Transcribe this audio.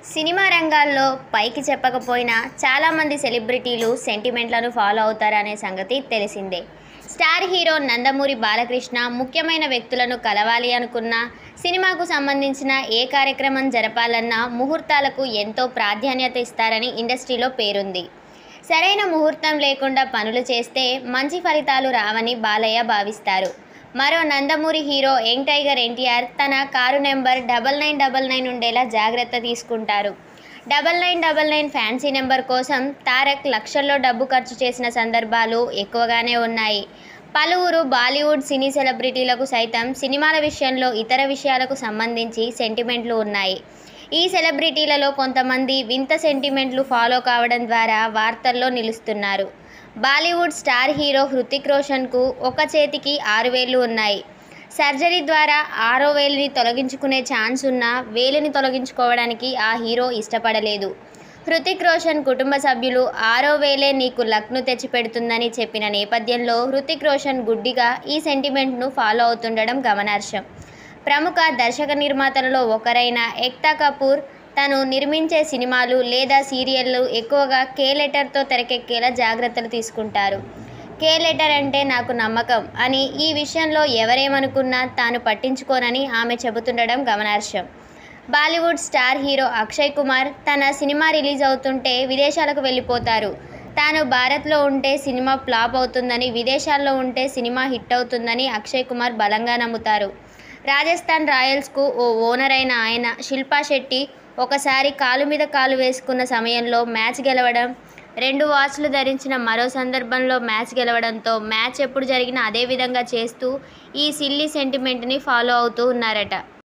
cinema రంగాల్లో పైకి చెప్పకపోయినా చాలామంది సెలబ్రిటీలు సెంటిమెంట్లను ఫాలో అవుతారనే సంగతి తెలిసిందే స్టార్ హీరో నందమూరి బాలకృష్ణ ముఖ్యమైన వ్యక్తులను కలవాలి అనుకున్నా సినిమాకు సంబంధించిన ఏ కార్యక్రమం జరపాలన్నా ముహూర్తాలకు ఎంతో ప్రాధాన్యత ఇస్తారని ఇండస్ట్రీలో పేరుంది సరైన ముహూర్తం లేకుండా పనులు చేస్తే మంచి ఫలితాలు రావని బాలయ్య భావిస్తారు మరో Nandamuri hero young tiger NTR తన car number double nine double nine ఉండేలా జాగ్రత్త తీసుకుంటారు double nine double nine fancy number కోసం తారక్ లక్షల్లో డబ్బు ఖర్చు చేసిన సందర్భాలు ఎక్కువగానే ఉన్నాయి పలువురు బాలీవుడ్ సినీ సెలబ్రిటీలకు సైతం సినిమాల విషయంలో ఇతర విషయాలకు సంబంధించి సెంటిమెంట్లు ఉన్నాయి ఈ సెలబ్రిటీలలో కొంతమంది వింత సెంటిమెంట్లు ఫాలో కావడం ద్వారా వార్తల్లో నిలుస్తున్నారు బాలీవుడ్ స్టార్ హీరో హృతిక్ రోషన్కు ఒక చేతికి ఆరు వేళ్ళు ఉన్నాయి సర్జరీ ద్వారా ఆరో వేలుని తొలగించుకునే ఛాన్స్ ఉన్నా వేలుని తొలగించుకోవడానికి ఆ హీరో ఇష్టపడలేదు హృతిక్ రోషన్ కుటుంబ సభ్యులు ఆరో వేలే నీకు లక్ను తెచ్చిపెడుతుందని చెప్పిన నేపథ్యంలో హృతిక్ రోషన్ గుడ్డిగా ఈ సెంటిమెంట్ను ఫాలో అవుతుండడం గమనార్హం ప్రముఖ దర్శక నిర్మాతలలో ఒకరైన ఎక్తా కపూర్ తను నిర్మించే సినిమాలు లేదా సీరియళ్ళు ఎక్కువగా కే లెటర్తో తెరకెక్కేలా జాగ్రత్తలు తీసుకుంటారు కే లెటర్ అంటే నాకు నమ్మకం అని ఈ విషయంలో ఎవరేమనుకున్నా తాను పట్టించుకోనని ఆమె చెబుతుండడం గమనార్హం Bollywood star hero Akshay Kumar తన సినిమా రిలీజ్ అవుతుంటే విదేశాలకు వెళ్ళిపోతారు తాను భారత్లో ఉంటే సినిమా ఫ్లాప్ అవుతుందని విదేశాల్లో ఉంటే సినిమా హిట్ అవుతుందని అక్షయ్ కుమార్ బలంగా నమ్ముతారు రాజస్థాన్ రాయల్స్కు ఓ ఓనర్ అయిన ఆయన శిల్పా శెట్టి ఒకసారి కాలు మీద కాలు వేసుకున్న సమయంలో మ్యాచ్ గెలవడం రెండు వాచ్లు ధరించిన మరో సందర్భంలో మ్యాచ్ గెలవడంతో మ్యాచ్ ఎప్పుడు జరిగినా అదే విధంగా చేస్తూ ఈ సిల్లీ సెంటిమెంట్ని ఫాలో అవుతూ ఉన్నారట